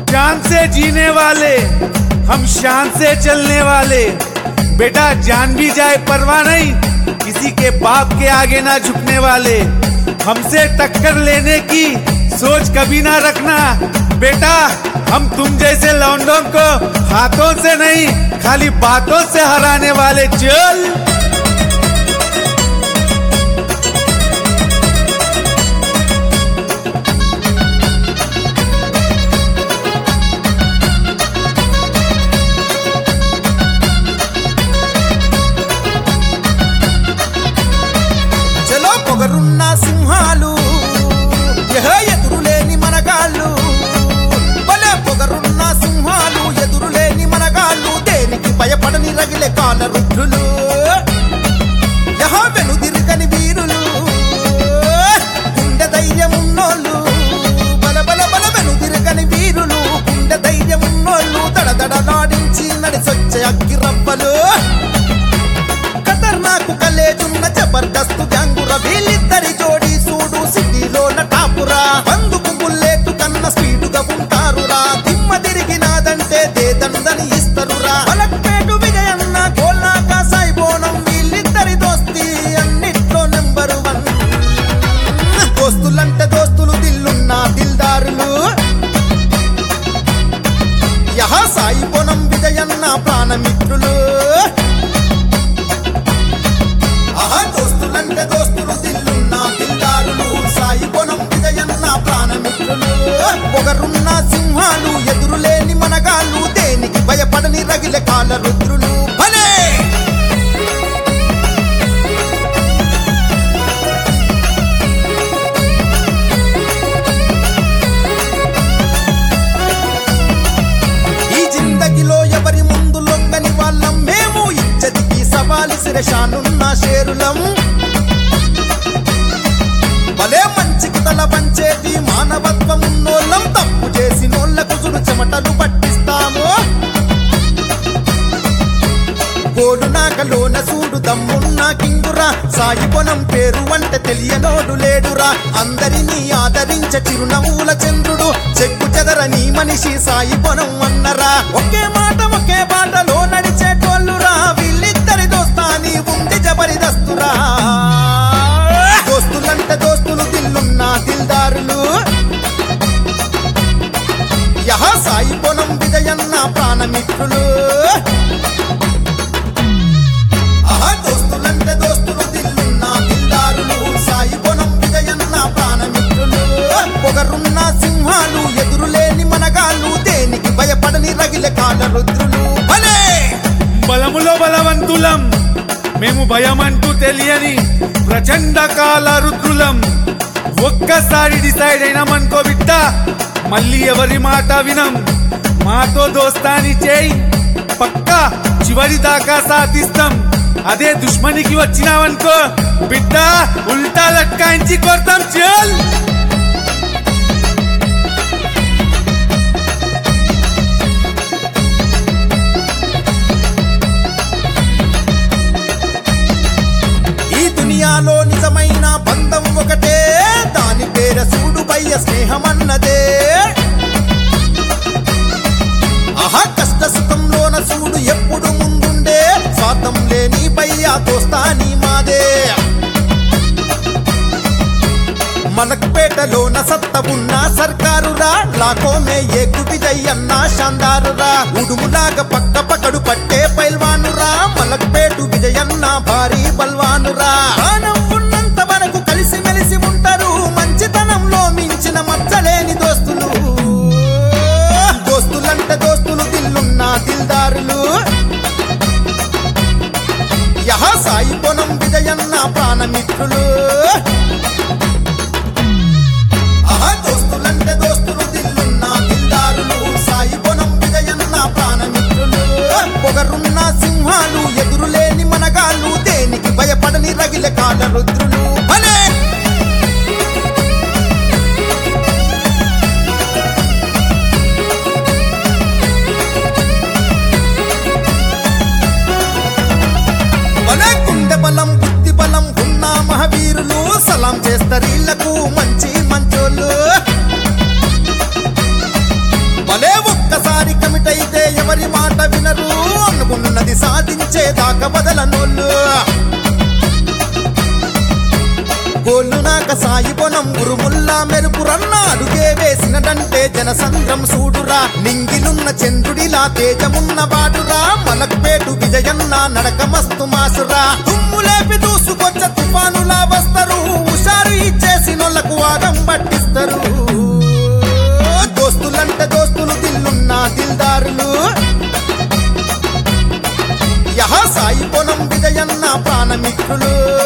जान से जीने वाले हम शान से चलने वाले बेटा जान भी जाए परवाह नहीं किसी के बाप के आगे ना झुकने वाले हमसे टक्कर लेने की सोच कभी ना रखना बेटा हम तुम जैसे लौंडों को हाथों से नहीं खाली बातों से हराने वाले चल చలో పొగరున్న సింహాలు ఎహ ఎదురులేని మనగాళ్ళు భలే పొగరున్న సింహాలు ఎదురులేని మనగాళ్ళు దేనికి భయపడని రగిలే కాల రుద్రులు యహ వెనుదిరుగని వీరులు గుండె ధైర్యమున్నోళ్ళు బల బల బల వెనుదిరుగని వీరులు గుండె ధైర్యమున్నోళ్ళు దడదడలాడించి నడిసొచ్చే అగ్గి రవ్వలు ఖతర్నాకు కలేజున్న జబర్దస్త్ గ్యాంగుర వీళ్ళిద్దరి జోడి సూడు సిటీలోన టాపురా అందుకు బుల్లెట్ కన్న స్పీడుగా ఉంటారురా దిమ్మ తిరిగినాదంటే దేదందని ఇస్తరురా పలక్పేటు విజయన్న కోల్నాక సాయిబోనం వీళ్ళిద్దరి దోస్తి అన్నిట్లో నెంబర్ వన్ దోస్తులంటే దోస్తులు దిల్లున్న దిల్దారులు యహ సాయిబోనం విజయన్న ప్రాణమిత్రులు ఆహా దోస్తులంటే దోస్తులు దిల్లున్న దిల్దారులు సాయి పొనం విజయన్న ప్రాణమిత్రులు పొగరున్న సింహాలు ఎదురులేని మనగాళ్ళు దేనికి భయపడని రగిలే కాల రుద్రులు భలే ఈ జిందగిలో ఎవరి ముందు లొంగని వాళ్ళం మేము ఇచ్చదికి సవాలి శిరషానున్న షేరులం భలే మంచికి తల పంచేటి మానవత్వం ఉన్నోళ్ళం తప్పు చేసినోళ్ళకు చుడు చెమటలు పట్టిస్తాము గోడు నాకలోన సూడు దమ్మున్న కింగురా సాయి పొనం పేరు అంటే తెలియనోడు లేడురా అందరినీ ఆదరించ చిరునవ్వుల చంద్రుడు చెక్కు చెదరని మనిషి సాయి పొనం అన్నరా ఒకే మాట ఒకే బాటలో నడిచేటోళ్ళురా వీళ్ళిద్దరి దోస్తాని ఉంది జబరిదస్తురా దోస్తులంటే దోస్తులు దిల్లున్న దిల్దారులు యహ సాయి పొనం విజయన్న ప్రాణమిత్రులు ఆహా దోస్తులంటే దోస్తులు దిల్లున్న దిల్దారులు సాయి పొనం విజయన్న ప్రాణమిత్రులు పొగరున్న సింహాలు ఎదురులేని మనగాళ్ళు దేనికి భయపడని రగిలే కాల రుద్రులు భలే బలములో బలవంతులం మేము భయమంటూ తెలియని ప్రచండ కాల రుద్రులం ఒక్కసారి డిసైడ్ అయినామనుకో బిడ్డ మళ్ళీ ఎవరి మాట వినం మాతో దోస్తాని చేయి పక్కా చివరి దాకా సాధిస్తాం అదే దుష్మనికి వచ్చినావనుకో బిడ్డ ఉల్టా లట్కాయించి కొడతాం చల్ ఈ దునియాలో నిజమైన బంధం ఒకటే దాని పేర సూడు బయ్య స్నేహమన్నదే ఆహా కష్ట సుఖంలోన సూడు ఎప్పుడు ముందుండే స్వార్థం లేని బయ్య దోస్తాని మాదే మలక్పేటలోన సత్త ఉన్న సర్కారురా లాకోమే ఏకు విజయన్న శాందారురా ఉడుములాగా పక్క పకడు పట్టే పైల్వానురా మలక్పేటు విజయన్న భారీ బల్వానురా ప్రాణం ఉన్నంత వరకు కలిసి మెలిసి ఉంటారు మంచితనంలో మించిన మచ్చలేని దోస్తులు దోస్తులంటే దోస్తులు దిల్లున్న దిల్దారులు యహ సాయి పొనం విజయన్న ప్రాణమిత్రులు ఆహా దోస్తులంటే దోస్తులు దిల్లున్న దిల్దారులు సాయి పొనం విజయన్న ప్రాణమిత్రులు పొగరున్న సింహాలు ఎదురులేని మనగాళ్ళు దేనికి భయపడని రగిలే కాల రుద్రులు భలే భలే గుండె బలం బుద్ధి బలం ఉన్న మహావీరులు సలాం చేస్తారు ఇళ్లకు మంచి మంచోళ్ళు భలే వదలనోళ్ళు గోళ్ళు నాక సాయి పొనం ఉరుముల్లా మెరుపురన్న అడుగే వేసినడంటే జనసంద్రం సూడురా నింగిలున్న చంద్రుడిలా తేజమున్న వాడురా మనకు పేటు విజయన్న నడక మస్తు మాసురా తుమ్ము లేపి దూసుకొచ్చ తుఫానులా వస్తారు హుషారు ఇచ్చేసినోళ్లకు వాదం పట్టిస్తారు దోస్తులంటే దోస్తులు దిల్లున్న దిల్దారులు యహ సాయి పొనం విజయన్న ప్రాణమిత్రులు